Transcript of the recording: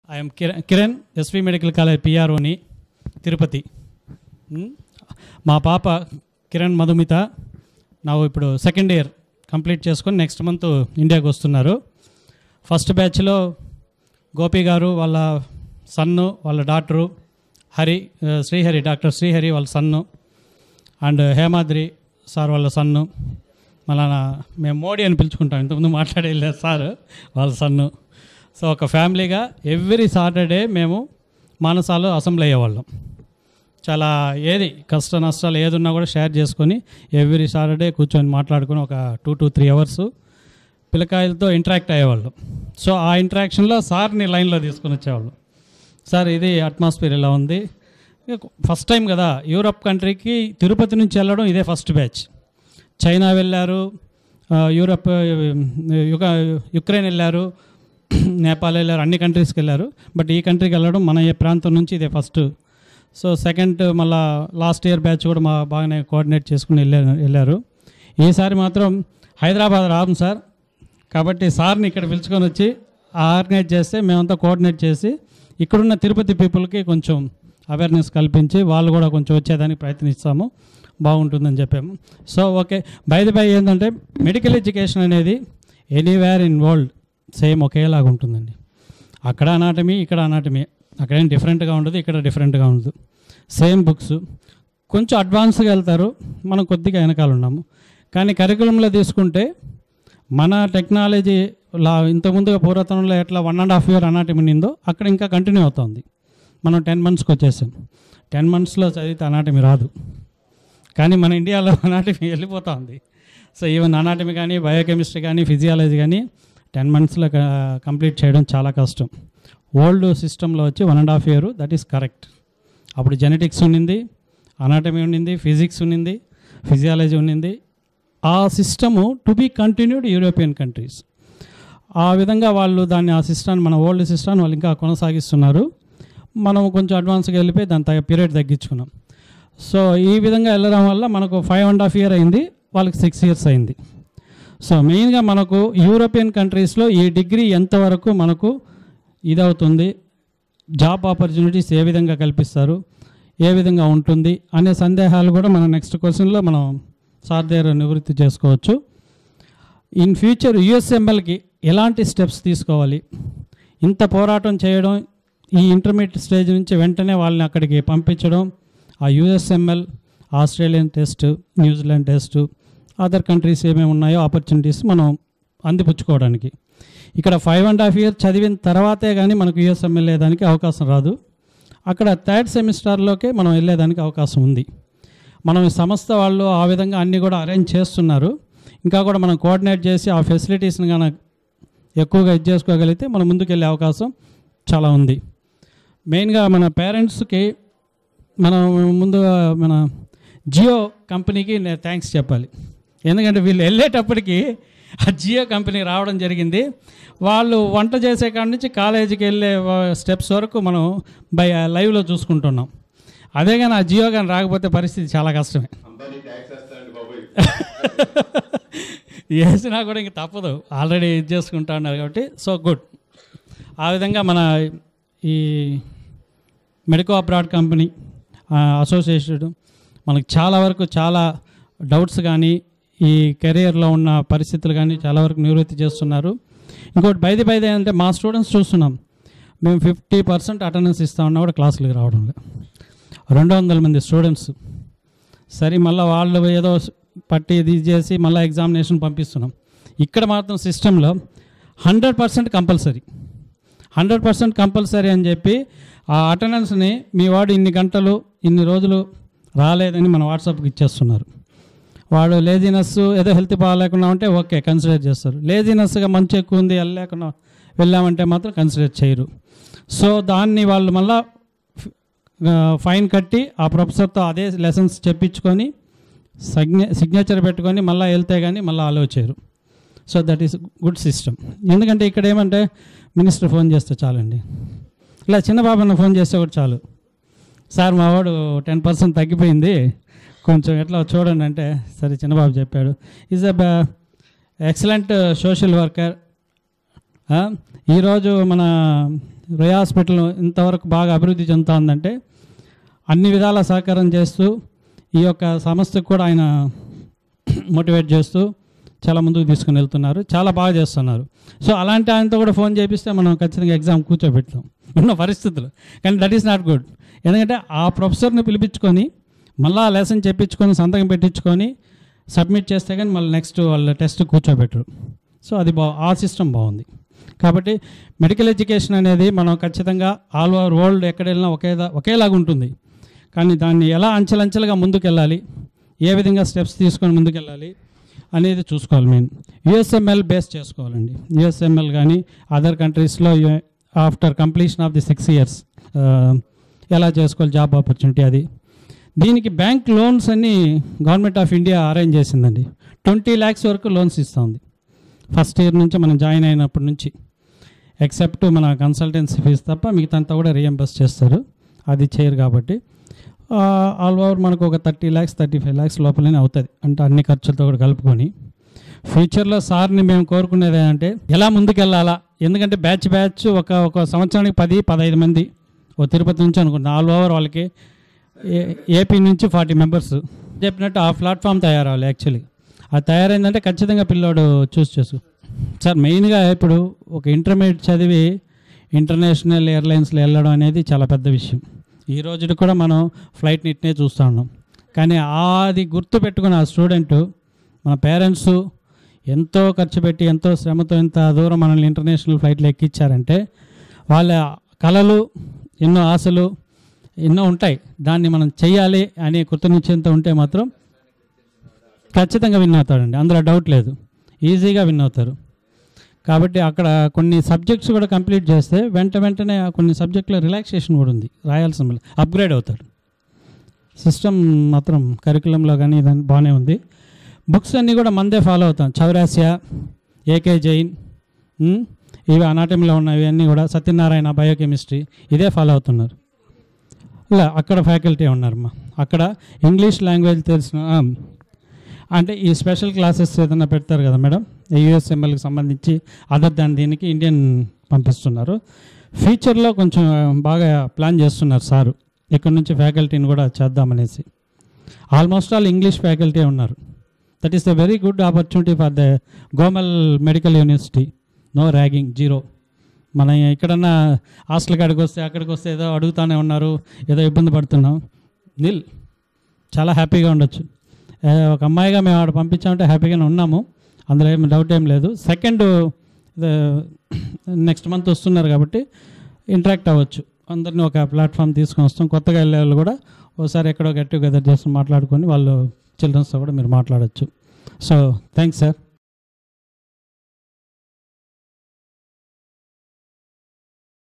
I'm Kiran Kiran SV medical college పిఆర్ఓని తిరుపతి ఉమ్, మా పాప కిరణ్ మధుమిత నా ఇప్పుడు సెకండ్ ఇయర్ కంప్లీట్ చేసుకొని నెక్స్ట్ మంత్ ఇండియాకి వస్తున్నారు ఫస్ట్ బ్యాచ్లో గోపి గారు వాళ్ళ సన్ను వాళ్ళ డాక్టరు హరి ఆ, శ్రీహరి డాక్టర్ శ్రీహరి వాళ్ళ సన్ను అండ్ హేమాద్రి సార్ వాళ్ళ సన్ను మళ్ళా నా- మేము మోడీ అని పిలుచుకుంటాం ఇంతకుముందు మాట్లాడే సార్ వాళ్ళ సన్ను సో ఒక ఫ్యామిలీగా ఎవ్రీ సాటర్డే మేము మానసాలో అసెంబ్లీ అయ్యేవాళ్ళం చాలా ఏది కష్ట నష్టాలు ఏది ఉన్నా కూడా షేర్ చేసుకొని ఎవ్రీ సాటర్డే కూర్చొని మాట్లాడుకొని ఒక టూ టు త్రీ అవర్స్ పిల్లకాయలతో ఇంటరాక్ట్ అయ్యేవాళ్ళం సో ఆ ఇంటరాక్షన్లో సార్ని లైన్లో తీసుకొని వచ్చేవాళ్ళం సార్ ఇది అట్మాస్ఫియర్ ఇలా ఉంది ఫస్ట్ టైం కదా యూరప్ కంట్రీకి తిరుపతి నుంచి వెళ్ళడం ఇదే ఫస్ట్ బ్యాచ్ చైనా వెళ్ళారు ఆ, యూరప్ ఆ, యుక యుక్రెయిన్ వెళ్ళారు నేపాల్ వెళ్ళారు అన్ని కంట్రీస్కి వెళ్ళారు బట్ ఈ కంట్రీకి వెళ్ళడం మన ఏ ప్రాంతం నుంచి ఇదే ఫస్ట్ సో సెకండ్ మళ్ళా లాస్ట్ ఇయర్ బ్యాచ్ కూడా మా బాగానే కోఆర్డినేట్ చేసుకుని వెళ్ళారు వెళ్ళారు ఈసారి మాత్రం హైదరాబాద్ రాము సార్ కాబట్టి సార్ని ఇక్కడ పిలుచుకొని వచ్చి ఆర్గనైజ్ చేస్తే మేమంతా కోఆర్డినేట్ చేసి ఇక్కడున్న తిరుపతి పీపుల్కి కొంచెం అవేర్నెస్ కల్పించి వాళ్ళు కూడా కొంచెం వచ్చేదానికి ప్రయత్నిస్తాము బాగుంటుందని చెప్పాము సో ఓకే బైది బై ఏంటంటే మెడికల్ ఎడ్యుకేషన్ అనేది ఎనీవేర్ ఇన్ వరల్డ్ సేమ్ ఒకేలాగా ఉంటుందండి అక్కడ అనాటమీ ఇక్కడ అనాటమీ అక్కడేం డిఫరెంట్గా ఉండదు ఇక్కడ డిఫరెంట్గా ఉండదు సేమ్ బుక్స్ కొంచెం అడ్వాన్స్గా వెళ్తారు మనం కొద్దిగా వెనకాల ఉన్నాము కానీ కరికులంలో తీసుకుంటే మన టెక్నాలజీ లా ఇంతకుముందుగా పూర్వతనంలో ఎట్లా one and half year anatomy ఉండిందో అక్కడ ఇంకా కంటిన్యూ అవుతుంది మనం టెన్ మంత్స్కి వచ్చేసాం టెన్ మంత్స్లో చదివితే అనాటమీ రాదు కానీ మన ఇండియాలో అనాటమీ వెళ్ళిపోతూ ఉంది సో ఈవెన్ అనాటమీ కానీ బయోకెమిస్ట్రీ కానీ ఫిజియాలజీ కానీ టెన్ మంత్స్లో కంప్లీట్ చేయడం చాలా కష్టం ఓల్డ్ సిస్టంలో వచ్చి one and half year that is correct అప్పుడు జెనెటిక్స్ ఉండింది అనాటమీ ఉండింది ఫిజిక్స్ ఉండింది ఫిజియాలజీ ఉండింది ఆ system to be continued European countries ఆ విధంగా వాళ్ళు దాన్ని ఆ సిస్టాన్ని మన ఓల్డ్ సిస్టాన్ని వాళ్ళు ఇంకా కొనసాగిస్తున్నారు మనం కొంచెం అడ్వాన్స్గా వెళ్ళిపోయి దాని తగ్గ పీరియడ్ తగ్గించుకున్నాం సో ఈ విధంగా వెళ్ళడం వల్ల మనకు ఫైవ్ అండ్ హాఫ్ ఇయర్ అయింది వాళ్ళకి సిక్స్ ఇయర్స్ అయింది సో మెయిన్గా మనకు యూరోపియన్ కంట్రీస్లో ఈ డిగ్రీ ఎంతవరకు మనకు ఇదవుతుంది జాబ్ ఆపర్చునిటీస్ ఏ విధంగా కల్పిస్తారు ఏ విధంగా ఉంటుంది అనే సందేహాలు కూడా మన నెక్స్ట్ క్వశ్చన్లో మనం సార్ దగ్గర నివృత్తి చేసుకోవచ్చు ఇన్ ఫ్యూచర్ యుఎస్ఎంఎల్కి ఎలాంటి స్టెప్స్ తీసుకోవాలి ఇంత పోరాటం చేయడం ఈ ఇంటర్మీడియట్ స్టేజ్ నుంచి వెంటనే వాళ్ళని అక్కడికి పంపించడం ఆ USML Australian test New Zealand test other countries ఏమేమి ఉన్నాయో ఆపర్చునిటీస్ మనం అందిపుచ్చుకోవడానికి ఇక్కడ ఫైవ్ అండ్ హాఫ్ ఇయర్ చదివిన తర్వాతే కానీ మనకు యుఎస్ఎం వెళ్ళేదానికి అవకాశం రాదు అక్కడ థర్డ్ సెమిస్టర్లోకే మనం వెళ్ళేదానికి అవకాశం ఉంది మనం ఈ సంస్థ వాళ్ళు ఆ విధంగా అన్నీ కూడా అరేంజ్ చేస్తున్నారు ఇంకా కూడా మనం కోఆర్డినేట్ చేసి ఆ ఫెసిలిటీస్ని కనుక ఎక్కువగా ఇది చేసుకోగలిగితే మనం ముందుకెళ్ళే అవకాశం చాలా ఉంది మెయిన్గా మన పేరెంట్స్కి మనం ముందుగా మన జియో కంపెనీకి నేను థ్యాంక్స్ చెప్పాలి ఎందుకంటే వీళ్ళు వెళ్ళేటప్పటికి ఆ జియో కంపెనీ రావడం జరిగింది వాళ్ళు వంట చేసే కాడి నుంచి కాలేజీకి వెళ్ళే స్టెప్స్ వరకు మనం బై లైవ్లో చూసుకుంటున్నాం అదే కానీ ఆ జియో కానీ రాకపోతే పరిస్థితి చాలా కష్టమే అంబానీ ట్యాక్స్ వేస్తానండి బాబోయ్ వేసినా కూడా ఇంక తప్పదు ఆల్రెడీ ఇది చేసుకుంటా ఉన్నారు కాబట్టి సో గుడ్ ఆ విధంగా మన ఈ మెడికో అబ్రాడ్ కంపెనీ అసోసియేషన్ మనకు చాలా వరకు చాలా డౌట్స్ కానీ ఈ కెరియర్లో ఉన్న పరిస్థితులు కానీ చాలా వరకు నివృత్తి చేస్తున్నారు ఇంకోటి బైది బైది అంటే మా స్టూడెంట్స్ చూస్తున్నాం మేము ఫిఫ్టీ పర్సెంట్ అటెండెన్స్ ఇస్తా ఉన్నా కూడా క్లాసులకు రావడం లేదు రెండు వందల మంది స్టూడెంట్స్ సరే మళ్ళీ వాళ్ళు ఏదో పట్టి ఇది చేసి మళ్ళీ ఎగ్జామినేషన్ పంపిస్తున్నాం ఇక్కడ మాత్రం సిస్టంలో hundred percent compulsory hundred percent compulsory అని చెప్పి ఆ అటెండెన్స్ని మీ వాడు ఇన్ని గంటలు ఇన్ని రోజులు రాలేదని మన వాట్సాప్కి ఇచ్చేస్తున్నారు వాడు లేజినెస్ ఏదో హెల్త్ బాగాలేకుండా ఉంటే ఓకే కన్సిడర్ చేస్తారు లేజినెస్గా మంచి ఎక్కువ ఉంది వెళ్ళలేకుండా వెళ్ళామంటే మాత్రం కన్సిడర్ చేయరు సో దాన్ని వాళ్ళు మళ్ళా ఫైన్ కట్టి ఆ ప్రొఫెసర్తో అదే లెసన్స్ చెప్పించుకొని సిగ్నే సిగ్నేచర్ పెట్టుకొని మళ్ళీ వెళ్తే కానీ మళ్ళీ అలో చేయరు so that is good system ఎందుకంటే ఇక్కడ ఏమంటే మినిస్టర్ ఫోన్ చేస్తే చాలండి ఇలా చిన్న బాబన్న ఫోన్ చేస్తే కూడా చాలు సార్ మా వాడు టెన్ పర్సెంట్ తగ్గిపోయింది కొంచెం ఎట్లా చూడండి అంటే సరే చిన్నబాబు చెప్పాడు is a excellent social worker ఈరోజు మన రే హాస్పిటల్ ఇంతవరకు బాగా అభివృద్ధి చెందుతా ఉందంటే అన్ని విధాల సహకారం చేస్తూ ఈ యొక్క సంస్థకు కూడా ఆయన మోటివేట్ చేస్తూ చాలా ముందుకు తీసుకుని వెళ్తున్నారు చాలా బాగా చేస్తున్నారు సో అలాంటి ఆయనతో కూడా ఫోన్ చేపిస్తే మనం ఖచ్చితంగా ఎగ్జామ్ కూర్చోబెడతాం ఉన్న పరిస్థితులు కానీ దట్ ఈస్ నాట్ గుడ్ ఎందుకంటే ఆ ప్రొఫెసర్ని పిలిపించుకొని మళ్ళీ ఆ లెసన్ చెప్పించుకొని సంతకం పెట్టించుకొని సబ్మిట్ చేస్తే కానీ మళ్ళీ నెక్స్ట్ వాళ్ళ టెస్ట్ కూర్చోబెట్టరు సో అది బా ఆ సిస్టమ్ బాగుంది కాబట్టి మెడికల్ ఎడ్యుకేషన్ అనేది మనం ఖచ్చితంగా ఆల్ ఓవర్ వరల్డ్ ఎక్కడ వెళ్ళినా ఒకే ఒకేలాగా ఉంటుంది కానీ దాన్ని ఎలా అంచెలంచెలుగా ముందుకెళ్ళాలి ఏ విధంగా స్టెప్స్ తీసుకొని ముందుకెళ్ళాలి అనేది చూసుకోవాలి మెయిన్ యుఎస్ఎంఎల్ బేస్ చేసుకోవాలండి యుఎస్ఎంఎల్ కానీ అదర్ కంట్రీస్లో after completion of the six years ఎలా చేసుకోవాలి జాబ్ ఆపర్చునిటీ అది దీనికి బ్యాంక్ లోన్స్ అన్ని గవర్నమెంట్ ఆఫ్ ఇండియా అరేంజ్ చేసిందండి ట్వంటీ ల్యాక్స్ వరకు లోన్స్ ఇస్తుంది ఫస్ట్ ఇయర్ నుంచి మనం జాయిన్ అయినప్పటి నుంచి ఎక్సెప్ట్ మన కన్సల్టెన్సీ ఫీజు తప్ప మిగతా అంతా కూడా రియంబర్స్ చేస్తారు అది చేయరు కాబట్టి ఆల్ ఓవర్ మనకు ఒక thirty lakhs thirty five lakhs లోపలనే అవుతుంది అంటే అన్ని ఖర్చులతో కూడా కలుపుకొని ఫ్యూచర్లో సార్ని మేము కోరుకునేది ఏంటంటే ఎలా ముందుకెళ్ళాలా ఎందుకంటే బ్యాచ్ బ్యాచ్ ఒక ఒక సంవత్సరానికి పది పదహైదు మంది ఓ తిరుపతి నుంచి అనుకుంటున్నా ఆల్ ఓవర్ వాళ్ళకి ఏ- ఏపీ నుంచి ఫార్టీ మెంబర్స్ చెప్పినట్టు ఆ ప్లాట్ఫామ్ తయారవ్వాలి యాక్చువల్లీ అది తయారైందంటే ఖచ్చితంగా పిల్లోడు చూస్ చేసు సార్ మెయిన్గా ఇప్పుడు ఒక ఇంటర్మీడియట్ చదివి ఇంటర్నేషనల్ ఎయిర్లైన్స్లో వెళ్ళడం అనేది చాలా పెద్ద విషయం ఈ రోజు కూడా మనం ఫ్లైట్ ఇట్నే చూస్తూ ఉన్నాం కానీ అది గుర్తు పెట్టుకున్న ఆ స్టూడెంట్ మన పేరెంట్స్ ఎంతో ఖర్చు పెట్టి ఎంతో శ్రమతో ఎంత దూరం మనల్ని ఇంటర్నేషనల్ ఫ్లైట్లో ఎక్కించారంటే వాళ్ళ కళలు ఎన్నో ఆశలు ఎన్నో ఉంటాయి దాన్ని మనం చెయ్యాలి అనే కృతనిశ్చయంతో ఉంటే మాత్రం ఖచ్చితంగా విన్ అవుతాడండి అందులో డౌట్ లేదు ఈజీగా విన్ అవుతారు కాబట్టి అక్కడ కొన్ని సబ్జెక్ట్స్ కూడా కంప్లీట్ చేస్తే వెంట వెంటనే ఆ కొన్ని సబ్జెక్టులో రిలాక్సేషన్ కూడా ఉంది రాయాల్సిన అప్గ్రేడ్ అవుతాడు సిస్టమ్ మాత్రం కరికులంలో కానీ ఇదని బాగానే ఉంది బుక్స్ అన్నీ కూడా మందే ఫాలో అవుతాం చౌరాసియా ఏకే జైన్ ఉమ్, ఇవి అనాటమీలో ఉన్నవి అన్నీ కూడా సత్యనారాయణ బయోకెమిస్ట్రీ ఇదే ఫాలో అవుతున్నారు ఇలా అక్కడ ఫ్యాకల్టీ ఉన్నారమ్మా అక్కడ ఇంగ్లీష్ లాంగ్వేజ్ తెలిసిన ఆ, అంటే ఈ స్పెషల్ క్లాసెస్ ఏదైనా పెడతారు కదా మేడం యూఎస్ఎంఎల్కి సంబంధించి అదర్ దాని దీనికి ఇండియన్ పంపిస్తున్నారు ఫ్యూచర్లో కొంచెం బాగా ప్లాన్ చేస్తున్నారు సారు ఇక్కడ నుంచి ఫ్యాకల్టీని కూడా చేద్దామనేసి ఆల్మోస్ట్ ఆల్ ఇంగ్లీష్ ఫ్యాకల్టీ ఉన్నారు that is the very good opportunity for the Gomel medical university no ragging zero మనం ఎక్కడన్నా హాస్టల్ కాడికి వస్తే అక్కడికి వస్తే ఏదో అడుగుతానే ఉన్నారు ఏదో ఇబ్బంది పడుతున్నాం నిల్ చాలా హ్యాపీగా ఉండొచ్చు ఏ, ఒక అమ్మాయిగా మేము ఆడ పంపించామంటే హ్యాపీగానే ఉన్నాము అందులో ఏం డౌట్ ఏం లేదు సెకండ్ నెక్స్ట్ మంత్ వస్తున్నారు కాబట్టి ఇంటరాక్ట్ అవ్వచ్చు అందరినీ ఒక ప్లాట్ఫామ్ తీసుకొని వస్తాం కొత్తగా వెళ్ళే వాళ్ళు కూడా ఒకసారి ఎక్కడో గెట్ టుగెదర్ చేసి మాట్లాడుకొని వాళ్ళు చిల్డ్రన్స్తో కూడా మీరు మాట్లాడచ్చు సో థ్యాంక్స్ సార్